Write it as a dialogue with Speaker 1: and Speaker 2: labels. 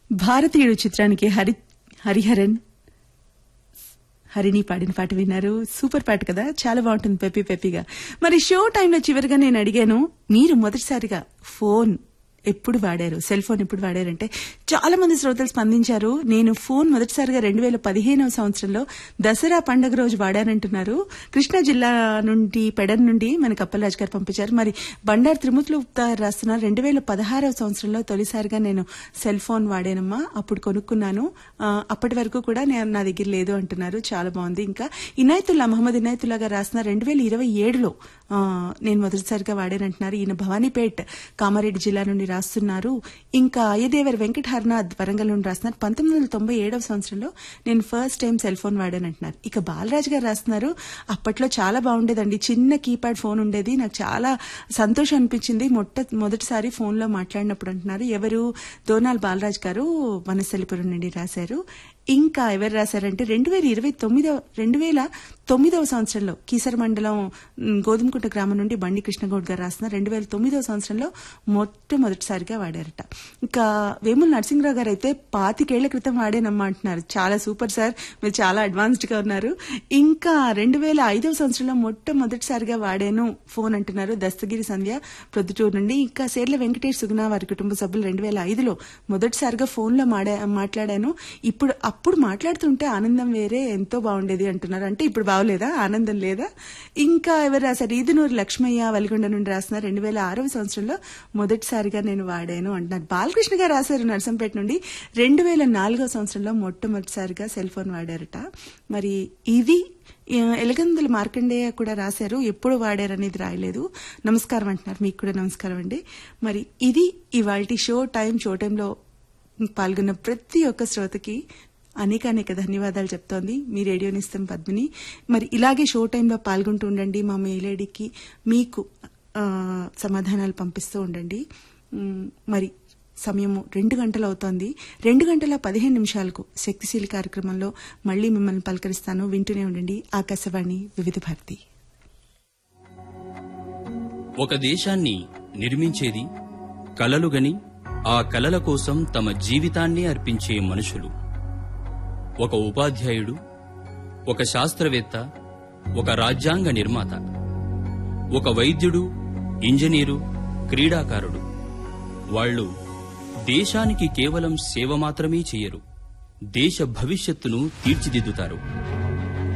Speaker 1: భారతీయుడు చిత్రానికి హరి హరిహరన్ హరిని పాడిన పాట విన్నారు సూపర్ పాట కదా చాలా బాగుంటుంది పెప్పి పెప్పిగా మరి షో టైంలో చివరిగా నేను అడిగాను మీరు మొదటిసారిగా ఫోన్ ఎప్పుడు వాడారు సెల్ ఫోన్ ఎప్పుడు వాడారంటే చాలా మంది శ్రోతలు స్పందించారు నేను ఫోన్ మొదటిసారిగా రెండు వేల పదిహేనవ సంవత్సరంలో దసరా పండగ రోజు వాడానంటున్నారు కృష్ణా జిల్లా నుండి పెడన్ నుండి మనకి అప్పలరాజు గారు పంపించారు మరి బండారు త్రిమూర్తులు గారు రాస్తున్నారు రెండు వేల పదహారవ సంవత్సరంలో తొలిసారిగా నేను సెల్ ఫోన్ వాడానమ్మా అప్పుడు కొనుక్కున్నాను ఆ, అప్పటి వరకు కూడా నేను నా దగ్గర లేదు అంటున్నారు చాలా బాగుంది ఇంకా ఇనాయతుల్లా మహమ్మద్ ఇనాయతుల్లా గారు రాసిన రెండు వేల ఇరవై ఏడులో నేను మొదటిసారిగా వాడానంటున్నారు ఈయన భవానీపేట్ కామారెడ్డి జిల్లా నుండి రాస్తున్నారు ఇంకా అయ్యదేవర్ వెంకట హర్నాథ్ వరంగల్ నుండి రాస్తున్నారు పంతొమ్మిది వందల తొంభై ఏడవ సంవత్సరంలో నేను ఫస్ట్ టైం సెల్ ఫోన్ వాడానంటున్నారు ఇక బాలరాజ్ గారు రాస్తున్నారు అప్పట్లో చాలా బాగుండేదండి చిన్న కీప్యాడ్ ఫోన్ ఉండేది నాకు చాలా సంతోషం అనిపించింది మొట్ట మొదటిసారి ఫోన్ లో మాట్లాడినప్పుడు అంటున్నారు ఎవరు దోనాల్ బాలరాజ్ గారు వనస్థలిపురం నుండి రాశారు ఇంకా ఎవరు రాశారంటే రెండు వేల ఇరవై తొమ్మిదవ రెండు వేల తొమ్మిదవ సంవత్సరంలో కీసర మండలం మ్, గోధుమకుంట గ్రామం నుండి బండి కృష్ణగౌడ్ గారు రాసిన రెండు వేల తొమ్మిదవ సంవత్సరంలో మొట్టమొదటిసారిగా వాడారట ఇంకా వేముల నరసింహరావు గారు అయితే పాతికేళ్ల క్రితం వాడేనమ్మా అంటున్నారు చాలా సూపర్ సార్ మీరు చాలా అడ్వాన్స్డ్ గా ఉన్నారు ఇంకా రెండు వేల ఐదవ సంవత్సరంలో మొట్టమొదటిసారిగా వాడాను ఫోన్ అంటున్నారు దస్తగిరి సంధ్య ప్రొద్దుటూరు నుండి ఇంకా సేర్ల వెంకటేష్ సుగుణ వారి కుటుంబ సభ్యులు రెండు వేల ఐదులో మొదటిసారిగా ఫోన్ లో మాడా- మాట్లాడాను ఇప్పుడు అప్పుడు మాట్లాడుతుంటే ఆనందం వేరే ఎంతో బాగుండేది అంటున్నారు అంటే ఇప్పుడు బాగోలేదా ఆనందం లేదా ఇంకా ఎవరు రాశారు ఈదునూరు లక్ష్మయ్య వలిగొండ నుండి రాస్తున్నారు రెండు వేల ఆరవ సంవత్సరంలో మొదటిసారిగా నేను వాడాను అంటున్నారు బాలకృష్ణ గారు రాశారు నర్సంపేట నుండి రెండు వేల నాలుగో సంవత్సరంలో మొట్టమొదటిసారిగా సెల్ ఫోన్ వాడారట మరి ఇది ఆ, ఎలగందుల మార్కండేయ కూడా రాశారు ఎప్పుడు వాడారు అనేది రాయలేదు నమస్కారం అంటున్నారు మీకు కూడా నమస్కారం అండి మరి ఇది ఇవాళ షో టైం షో టైంలో పాల్గొన్న ప్రతి ఒక్క శ్రోతకి అనేక అనేక ధన్యవాదాలు చెప్తోంది మీ రేడియో నిస్తం పద్మిని మరి ఇలాగే షో టైంలో పాల్గొంటూ ఉండండి మా మెయిల్ ఐడికి మీకు ఆ, సమాధానాలు పంపిస్తూ ఉండండి ఉమ్, మరి సమయము రెండు గంటలు అవుతోంది రెండు గంటల పదిహేను నిమిషాలకు శక్తిశీలి కార్యక్రమంలో మళ్ళీ మిమ్మల్ని పలకరిస్తాను వింటూనే ఉండండి ఆకాశవాణి వివిధ భారతి
Speaker 2: ఒక దేశాన్ని నిర్మించేది కలలుగని ఆ కలల కోసం తమ జీవితాన్ని అర్పించే మనుషులు ఒక ఉపాధ్యాయుడు ఒక శాస్త్రవేత్త ఒక రాజ్యాంగ నిర్మాత ఒక వైద్యుడు ఇంజనీరు క్రీడాకారుడు వాళ్ళు దేశానికి కేవలం సేవ మాత్రమే చేయరు దేశ భవిష్యత్తును తీర్చిదిద్దుతారు